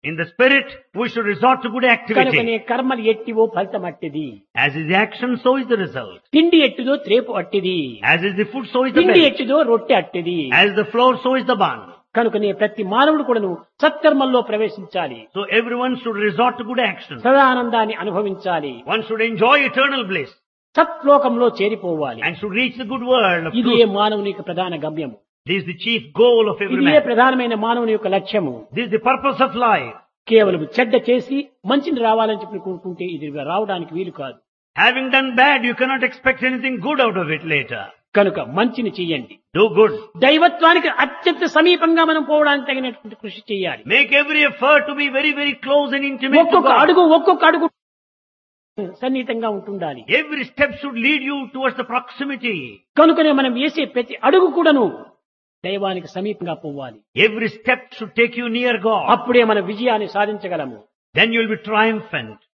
In the spirit, we should resort to good కనుకనే activity. కర్మలు ఎట్టివో ఫలితం అట్టిది As is the action, so is the result. తిండి ఎట్టిదో త్రేపు అట్టిది As is the food, so is the తిండి belly. ఎట్టిదో రొట్టె అట్టిది As the flour, so is the bun. కనుకనే ప్రతి మానవుడు కూడాను సత్కర్మల్లో ప్రవేశించాలి So everyone should resort to good action. సదానందాన్ని అనుభవించాలి One should enjoy eternal bliss సత్లోకంలో చేరిపోవాలి and should reach the good world of ఇదే truth. మానవుని యొక్క ప్రధాన గమ్యము This is the chief goal of every ఇదే man. ప్రధానమైన మానవుని యొక్క లక్ష్యము This is the purpose of life. కేవలం చెడ్డ చేసి మంచిని రావాలని చెప్పి కోరుకుంటే ఇది రావడానికి వీలు కాదు Having done bad, you cannot expect anything good out of it later. కనుక మంచిని చెయ్యండి Do good. దైవత్వానికి అత్యంత సమీపంగా మనం పోవడానికి తగినటువంటి కృషి చేయాలి Make every effort to be very, very close and intimate to ఒక్కొక్క God. అడుగు ఒక్కొక్క అడుగు సన్నిహితంగా ఉంటుండాలి Every step should lead you towards the proximity. కనుకనే మనం వేసే ప్రతి అడుగు కూడాను దైవానికి సమీపంగా పోవాలి Every step should take you near God. అప్పుడే మన విజయాన్ని సాధించగలము Then you will be triumphant.